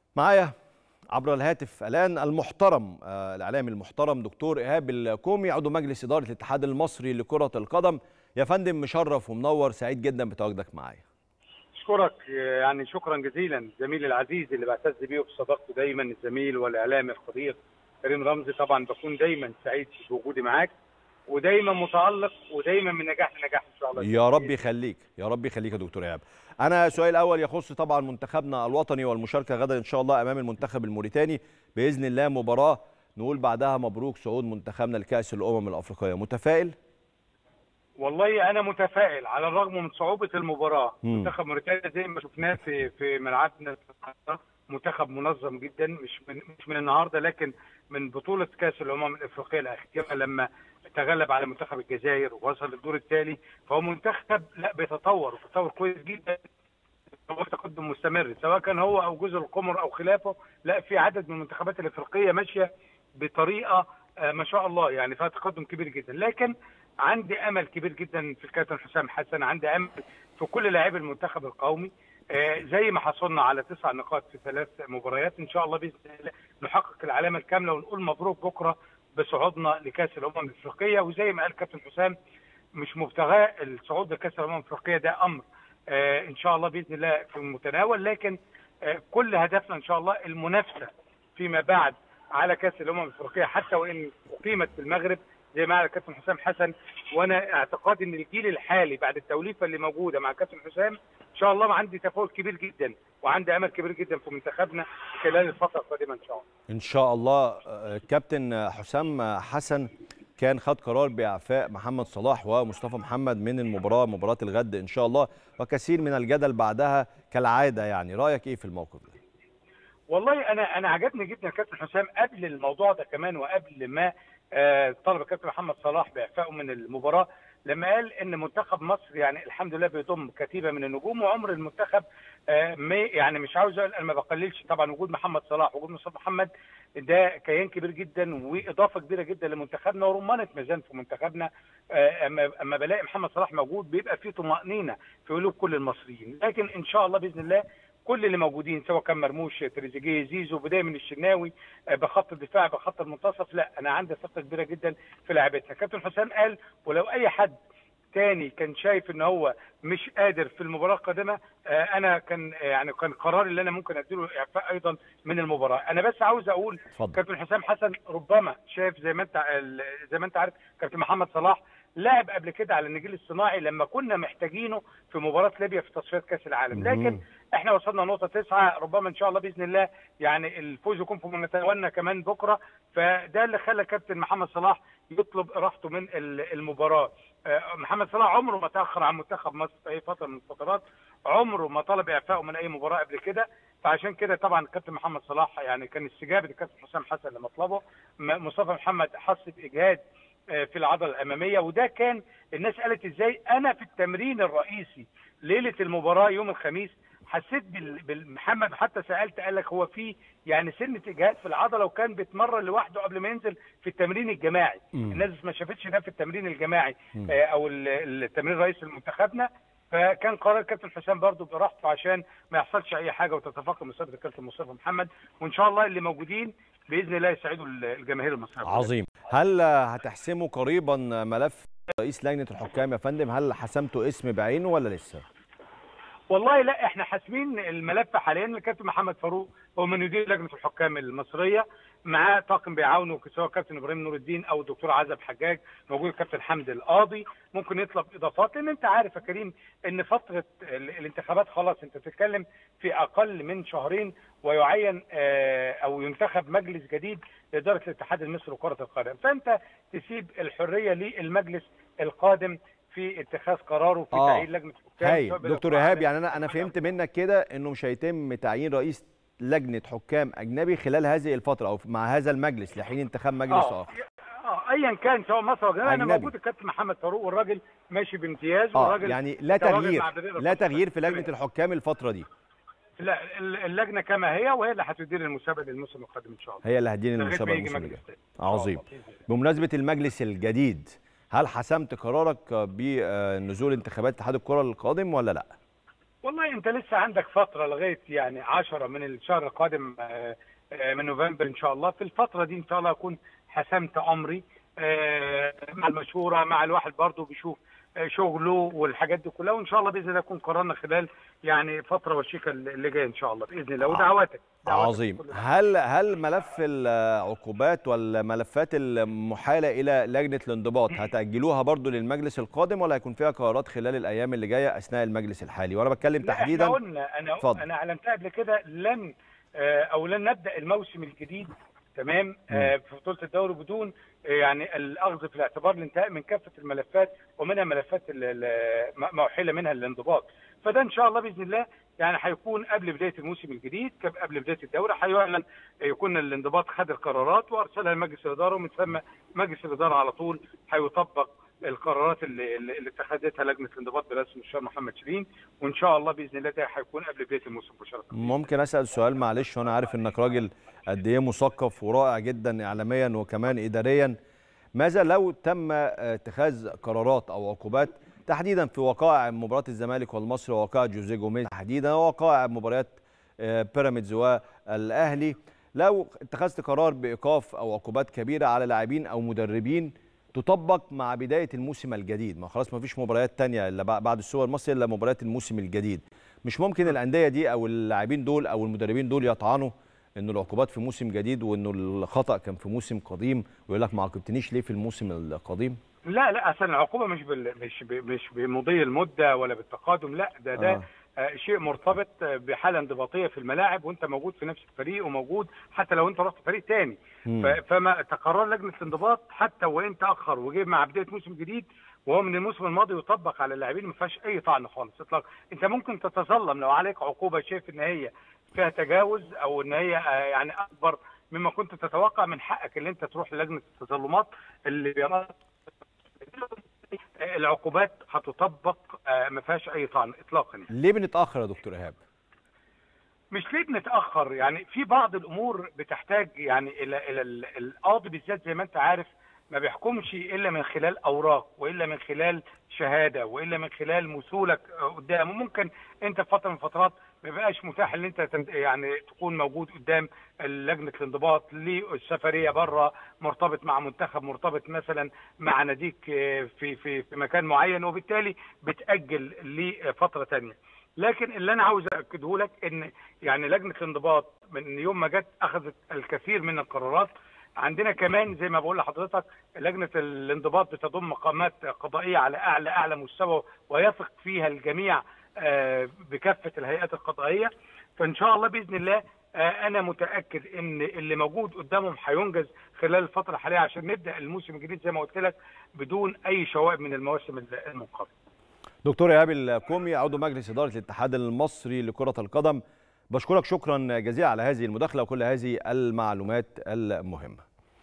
معايا عبر الهاتف الان المحترم آه، الاعلامي المحترم دكتور ايهاب الكومي عضو مجلس اداره الاتحاد المصري لكره القدم يا فندم مشرف ومنور سعيد جدا بتواجدك معايا اشكرك يعني شكرا جزيلا زميلي العزيز اللي بعتز بيه وبصداقته دايما الزميل والاعلامي القدير كريم رمزي طبعا بكون دايما سعيد بوجودي معاك ودايما متالق ودايما من نجاح لنجاح ان شاء الله يا رب يخليك يا رب يخليك يا دكتور ايهاب انا سؤال الاول يخص طبعا منتخبنا الوطني والمشاركه غدا ان شاء الله امام المنتخب الموريتاني باذن الله مباراه نقول بعدها مبروك صعود منتخبنا لكاس الامم الافريقيه متفائل والله انا متفائل على الرغم من صعوبه المباراه مم. منتخب موريتانيا زي ما شفناه في في ملعبنا منتخب منظم جدا مش من مش من النهارده لكن من بطوله كاس الامم الافريقيه الاخيره لما تغلب على منتخب الجزائر ووصل للدور التالي فهو منتخب لا بيتطور بيتطور كويس جدا هو تقدم مستمر سواء كان هو او جزر القمر او خلافه لا في عدد من المنتخبات الافريقيه ماشيه بطريقه آه، ما شاء الله يعني فيها تقدم كبير جدا لكن عندي امل كبير جدا في الكابتن حسام حسن عندي امل في كل لاعبي المنتخب القومي آه، زي ما حصلنا على تسع نقاط في ثلاث مباريات ان شاء الله باذن الله نحقق العلامه الكامله ونقول مبروك بكره بصعودنا لكاس الامم الافريقيه وزي ما قال كابتن حسام مش مبتغاه الصعود لكاس الامم الافريقيه ده امر آه، ان شاء الله باذن الله في المتناول لكن آه، كل هدفنا ان شاء الله المنافسه فيما بعد على كاس الامم الافريقيه حتى وان اقيمت في المغرب زي ما قال الكابتن حسام حسن وانا اعتقادي ان الجيل الحالي بعد التوليفه اللي موجوده مع الكابتن حسام ان شاء الله عندي تفاؤل كبير جدا وعندي امل كبير جدا في منتخبنا خلال الفتره القادمه ان شاء الله ان شاء الله آه، كابتن حسام حسن كان خد قرار باعفاء محمد صلاح ومصطفى محمد من المباراه مباراه الغد ان شاء الله وكثير من الجدل بعدها كالعاده يعني رايك ايه في الموقف ده والله انا انا عجبني جدا كابتن حسام قبل الموضوع ده كمان وقبل ما آه، طلب الكابتن محمد صلاح باعفائه من المباراه لما قال ان منتخب مصر يعني الحمد لله بيضم كتيبه من النجوم وعمر المنتخب آه، ما- يعني مش عاوز اقول انا ما بقللش طبعا وجود محمد صلاح وجود مصطفى محمد ده كيان كبير جدا واضافه كبيره جدا لمنتخبنا ورمانه ميزان في منتخبنا آه، اما اما بلاقي محمد صلاح موجود بيبقى في طمانينه في قلوب كل المصريين لكن ان شاء الله باذن الله كل اللي موجودين سواء كان مرموش تريزيجيه زيزو بدايه من الشناوي آه، بخط الدفاع بخط المنتصف لا انا عندي ثقه كبيره جدا في لعيبتنا كابتن حسام قال ولو اي حد تاني كان شايف ان هو مش قادر في المباراه القادمه آه، انا كان آه، يعني كان قراري اللي انا ممكن اديله اعفاء ايضا من المباراه انا بس عاوز اقول اتفضل كابتن حسام حسن ربما شايف زي ما انت زي ما انت عارف كابتن محمد صلاح لعب قبل كده على النجيل الصناعي لما كنا محتاجينه في مباراه ليبيا في تصفيات كاس العالم لكن مهم. احنا وصلنا نقطه تسعه ربما ان شاء الله باذن الله يعني الفوز يكون في متناولنا كمان بكره فده اللي خلى كابتن محمد صلاح يطلب راحته من ال- المباراه آه، محمد صلاح عمره ما تاخر عن منتخب مصر في اي فتره من الفترات عمره ما طلب اعفائه من اي مباراه قبل كده فعشان كده طبعا الكابتن محمد صلاح يعني كان استجابه الكابتن حسام حسن لمطلبه م- مصطفى محمد حس باجهاد آه، في العضله الاماميه وده كان الناس قالت ازاي انا في التمرين الرئيسي ليله المباراه يوم الخميس حسيت بال- بالمحمد حتى سالت قال لك هو في يعني سنه اجهاد في العضله وكان بيتمرن لوحده قبل ما ينزل في التمرين الجماعي مم. الناس ما شافتش ده في التمرين الجماعي مم. آه، او ال- التمرين الرئيسي لمنتخبنا فكان قرار كابتن حسام برضه براحته عشان ما يحصلش اي حاجه وتتفاقم مسابقه الكابتن مصطفى محمد وان شاء الله اللي موجودين باذن الله يساعدوا الجماهير المصريه عظيم هل هتحسموا قريبا ملف رئيس لجنه الحكام يا فندم هل حسمتوا اسم بعينه ولا لسه والله لا احنا حاسمين الملف حاليا الكابتن محمد فاروق هو من يدير لجنه الحكام المصريه معاه طاقم بيعاونه سواء كابتن ابراهيم نور الدين او الدكتور عزب حجاج موجود الكابتن حمد القاضي ممكن يطلب اضافات لان انت عارف يا كريم ان فتره ال- الانتخابات خلاص انت بتتكلم في اقل من شهرين ويعين آه، او ينتخب مجلس جديد لاداره الاتحاد المصري لكره القدم فانت تسيب الحريه للمجلس القادم في اتخاذ قراره في آه. تعيين لجنه الحكام هاي سواء دكتور بالإقرار ايهاب عليه يعني انا انا فهمت منك كده انه مش هيتم تعيين رئيس لجنه حكام اجنبي خلال هذه الفتره او مع هذا المجلس لحين انتخاب مجلس اه اخر اه ايا كان سواء مصر او غيرها انا أجنبي. موجود الكابتن محمد فاروق والراجل ماشي بامتياز اه والراجل يعني لا تواجد تغيير مع بريرة لا الفترة. تغيير في لجنه تمام. الحكام الفتره دي لا ال- اللجنه كما هي وهي اللي هتدير المسابقه للموسم القادم ان شاء الله هي اللي هتدين لغاية ما المسابقه يجي الموسم مجلس الجاي تاني. عظيم آه، بإذن الله. بمناسبه المجلس الجديد هل حسمت قرارك بنزول انتخابات اتحاد الكره القادم ولا لا والله انت لسه عندك فتره لغايه يعني 10 من الشهر القادم آه، آه، من نوفمبر ان شاء الله في الفتره دي ان شاء الله اكون حسمت امري آه، مع المشوره مع الواحد برضه بيشوف آه، شغله والحاجات دي كلها وان شاء الله باذن الله يكون قرارنا خلال يعني فتره وشيكه اللي جايه ان شاء الله باذن الله ودعواتك دعواتك عظيم كلنا. هل هل ملف العقوبات والملفات المحاله الى لجنه الانضباط هتاجلوها برضو للمجلس القادم ولا هيكون فيها قرارات خلال الايام اللي جايه اثناء المجلس الحالي وانا بتكلم لا، تحديدا احنا قلنا انا اتفضل. انا اعلنتها قبل كده لن آه، او لن نبدا الموسم الجديد تمام آه، في بطوله الدوري بدون آه، يعني الاخذ في الاعتبار الانتهاء من كافه الملفات ومنها ملفات ال- ال- ما ما احيل منها الانضباط فده ان شاء الله باذن الله يعني هيكون قبل بدايه الموسم الجديد كب- قبل بدايه الدوري هيعلن يكون الانضباط خد القرارات وارسلها لمجلس الاداره ومن ثم مجلس الاداره على طول هيطبق القرارات اللي اللي اللي اتخذتها لجنه الانضباط برئاسه المستشار محمد شيرين وان شاء الله باذن الله ده هيكون قبل بدايه الموسم مباشره ممكن اسال سؤال معلش وانا عارف انك راجل قد ايه مثقف ورائع جدا اعلاميا وكمان اداريا ماذا لو تم اتخاذ قرارات او عقوبات تحديدا في وقائع مباراه الزمالك والمصري ووقائع جوزيه جوميز تحديدا ووقائع مباريات آه، بيراميدز والاهلي لو اتخذت قرار بايقاف او عقوبات كبيره على لاعبين او مدربين تطبق مع بدايه الموسم الجديد ما خلاص ما فيش مباريات تانية الا بع- بعد السوبر المصري الا مباريات الموسم الجديد مش ممكن الانديه دي او اللاعبين دول او المدربين دول يطعنوا انه العقوبات في موسم جديد وانه الخطا كان في موسم قديم ويقول لك ما عاقبتنيش ليه في الموسم القديم لا لا اصلا العقوبه مش بال... مش ب... مش بمضي المده ولا بالتقادم لا ده ده آه. آه. شيء مرتبط آه، بحاله انضباطيه في الملاعب وانت موجود في نفس الفريق وموجود حتى لو انت رحت فريق تاني مم. ف... فما تقرر لجنه الانضباط حتى وان تاخر وجه مع بدايه موسم جديد وهو من الموسم الماضي يطبق على اللاعبين ما فيهاش اي طعن خالص اطلاق انت ممكن تتظلم لو عليك عقوبه شايف ان هي فيها تجاوز او ان هي آه، يعني اكبر مما كنت تتوقع من حقك ان انت تروح لجنه التظلمات اللي بيرى العقوبات هتطبق آه، ما فيهاش اي طعن اطلاقا يعني. ليه بنتاخر يا دكتور ايهاب مش ليه بنتاخر يعني في بعض الامور بتحتاج يعني الى الى ال- القاضي بالذات زي ما انت عارف ما بيحكمش الا من خلال اوراق والا من خلال شهاده والا من خلال مثولك آه، قدامه ممكن انت في فتره من الفترات ما يبقاش متاح ان انت تن- يعني تكون موجود قدام لجنه الانضباط للسفريه بره مرتبط مع منتخب مرتبط مثلا مع ناديك آه، في في في مكان معين وبالتالي بتاجل لفتره ثانيه لكن اللي انا عاوز اكده لك ان يعني لجنه الانضباط من يوم ما جت اخذت الكثير من القرارات عندنا كمان زي ما بقول لحضرتك لجنه الانضباط بتضم مقامات قضائيه على اعلى اعلى مستوى ويثق فيها الجميع آه، بكافه الهيئات القضائيه فان شاء الله باذن الله آه، انا متاكد ان اللي موجود قدامهم هينجز خلال الفتره الحاليه عشان نبدا الموسم الجديد زي ما قلت لك بدون اي شوائب من المواسم المنقبله دكتور ايهاب الكومي عضو مجلس اداره الاتحاد المصري لكره القدم بشكرك شكرا جزيلا على هذه المداخله وكل هذه المعلومات المهمه